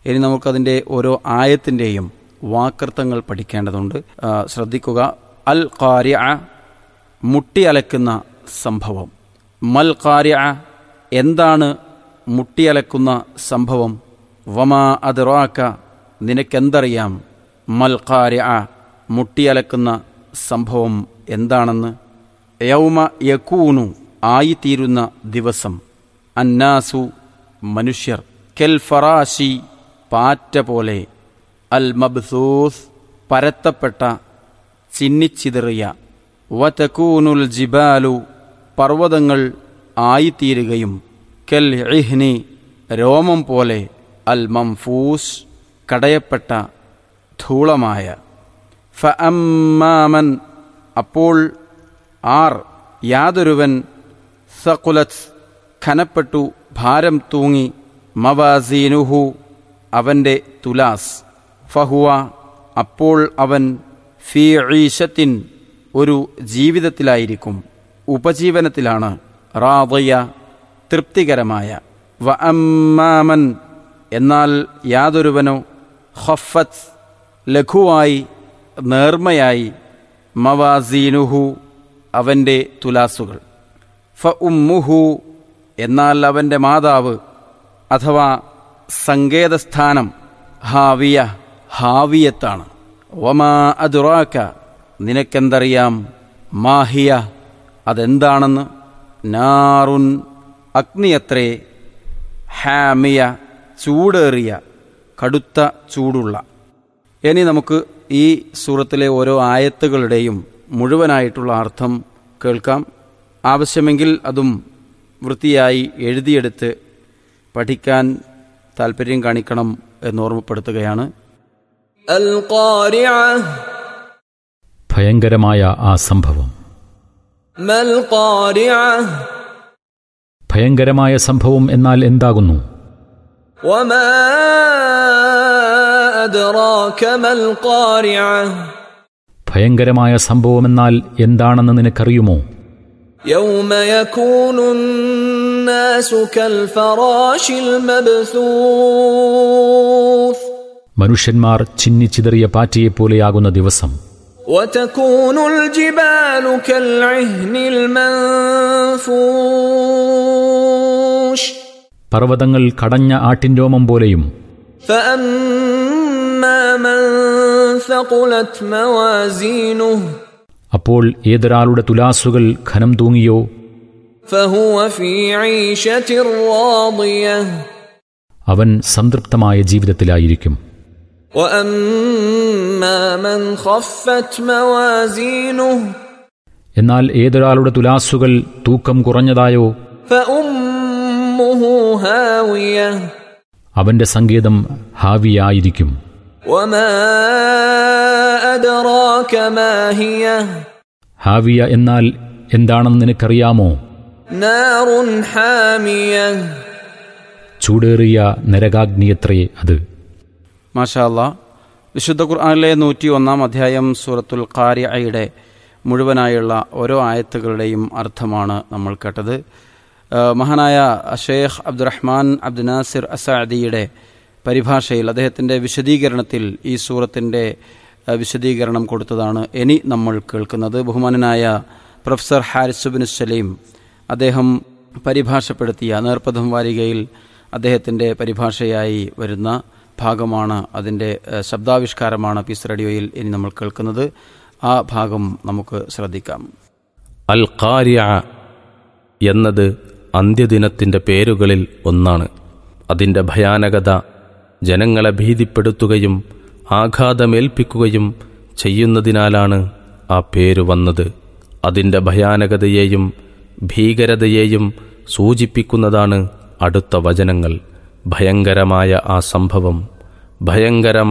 ഇനി നമുക്കതിൻ്റെ ഓരോ ആയത്തിൻ്റെയും വാക്കർത്ഥങ്ങൾ പഠിക്കേണ്ടതുണ്ട് ആ, ശ്രദ്ധിക്കുക അൽ ഖാരിഅ മുട്ടിയലക്കുന്ന സംഭവം മൽ ഖാരിഅ എന്താണ് മുട്ടിയലക്കുന്ന സംഭവം വമാ അദ്റാക്ക നിനക്കെന്തറിയാം മൽ ഖാരിഅ മുട്ടിയലക്കുന്ന സംഭവം എന്താണെന്ന് യൗമ യക്കൂനു ആയിത്തീരുന്ന ദിവസം അന്നാസു മനുഷ്യർ കെൽ ഫറാശി പാറ്റ പോലെ അൽ മബ്സൂസ് പരത്തപ്പെട്ട ചിന്നിച്ചിതറിയ വതക്കൂനുൽ ജിബാലു പർവ്വതങ്ങൾ ആയിത്തീരുകയും കെൽ ഇഹ്നി രോമം പോലെ അൽ മംഫൂസ് കടയപ്പെട്ട ധൂളമായ ഫ അമ്മാമൻ അപ്പോൾ ആർ യാതൊരുവൻ സകുലത്ത് ഖനപ്പെട്ടു ഭാരം തൂങ്ങി മവാസീനുഹു അവൻ്റെ തുലാസ് ഫഹുവ അപ്പോൾ അവൻ ഫീ ഈശത്തിൻ ഒരു ജീവിതത്തിലായിരിക്കും ഉപജീവനത്തിലാണ് റാദയ തൃപ്തികരമായ വ അമ്മാമൻ എന്നാൽ യാതൊരുവനോ ഹഫത്ത് ലഘുവായി നേർമയായി മവാസീനുഹു അവൻ്റെ തുലാസുകൾ ഫ ഉമ്മുഹു എന്നാൽ അവൻ്റെ മാതാവ് അഥവാ സങ്കേതസ്ഥാനം ഹാവിയ ഹാവിയത്താണ് ഒമാ അതുറാക്ക നിനക്കെന്തറിയാം മാഹിയ അതെന്താണെന്ന് നാറുൻ അഗ്നിയത്രേ ഹാമിയ ചൂടേറിയ കടുത്ത ചൂടുള്ള ഇനി നമുക്ക് ഈ സൂറത്തിലെ ഓരോ ആയത്തുകളുടെയും മുഴുവനായിട്ടുള്ള അർത്ഥം കേൾക്കാം ആവശ്യമെങ്കിൽ അതും വൃത്തിയായി എഴുതിയെടുത്ത് പഠിക്കാൻ താല്പര്യം കാണിക്കണം എന്ന് ഓർമ്മപ്പെടുത്തുകയാണ് القارعة ഭയങ്കരമായ ആ സംഭവം ما القارعة ഭയങ്കരമായ സംഭവം എന്നാൽ എന്താകുന്നു وما أدراك ما القارعة ഭയങ്കരമായ സംഭവമെന്നാൽ എന്താണെന്ന് നിനക്കറിയുമോ يوم يكون الناس كالفراش المبثوث മനുഷ്യന്മാർ ചിന്നിച്ചിതറിയ പാറ്റയെപ്പോലെയാകുന്ന ദിവസം وتكون الجبال كالعهن المنفوش പർവ്വതങ്ങൾ കടഞ്ഞ ആട്ടിൻരോമം പോലെയും فأما من ثقلت موازينه അപ്പോൾ ഏതൊരാളുടെ തുലാസുകൾ ഖനം തൂങ്ങിയോ فهو في عيشة راضية അവൻ സംതൃപ്തമായ ജീവിതത്തിലായിരിക്കും وأما من خفت موازينه എന്നാൽ ഏതൊരാളുടെ തുലാസുകൾ തൂക്കം കുറഞ്ഞതായോ فأمه هاوية അവന്റെ സങ്കേതം ഹാവിയായിരിക്കും وما أدراك ما هي ഹാവിയ എന്നാൽ എന്താണെന്ന് നിനക്കറിയാമോ نار حامية ചൂടേറിയ നരകാഗ്നിയത്രേ അത് മാഷാ അല്ലാ വിശുദ്ധ ഖുർആനിലെ നൂറ്റി ഒന്നാം അധ്യായം സൂറത്തുൽ ഖാരിഅയുടെ മുഴുവനായുള്ള ഓരോ ആയത്തുകളുടെയും അർത്ഥമാണ് നമ്മൾ കേട്ടത് ആ, മഹാനായ ഷെയ്ഖ് അബ്ദുറഹ്മാൻ അബ്ദുൽ നാസിർ അസാദിയുടെ പരിഭാഷയിൽ അദ്ദേഹത്തിൻ്റെ വിശദീകരണത്തിൽ ഈ സൂറത്തിൻ്റെ ആ, വിശദീകരണം കൊടുത്തതാണ് ഇനി നമ്മൾ കേൾക്കുന്നത് ബഹുമാനനായ പ്രൊഫസർ ഹാരിസുബിൻ സലീം അദ്ദേഹം പരിഭാഷപ്പെടുത്തിയ നേർപ്പഥം വാരികയിൽ അദ്ദേഹത്തിൻ്റെ പരിഭാഷയായി വരുന്ന ഭാഗമാണ് അതിൻ്റെ ഏഹ്, ശബ്ദാവിഷ്കാരമാണ് പീസ് റേഡിയോയിൽ ഇനി നമ്മൾ കേൾക്കുന്നത് ആ ഭാഗം നമുക്ക് ശ്രദ്ധിക്കാം അൽ ഖാരിയ എന്നത് അന്ത്യദിനത്തിൻ്റെ പേരുകളിൽ ഒന്നാണ് അതിൻ്റെ ഭയാനകത ജനങ്ങളെ ഭീതിപ്പെടുത്തുകയും ആഘാതമേൽപ്പിക്കുകയും ചെയ്യുന്നതിനാലാണ് ആ പേര് വന്നത് അതിൻ്റെ ഭയാനകതയെയും ഭീകരതയെയും സൂചിപ്പിക്കുന്നതാണ് അടുത്ത വചനങ്ങൾ ഭയങ്കരമായ ആ സംഭവം ഭയങ്കരമായ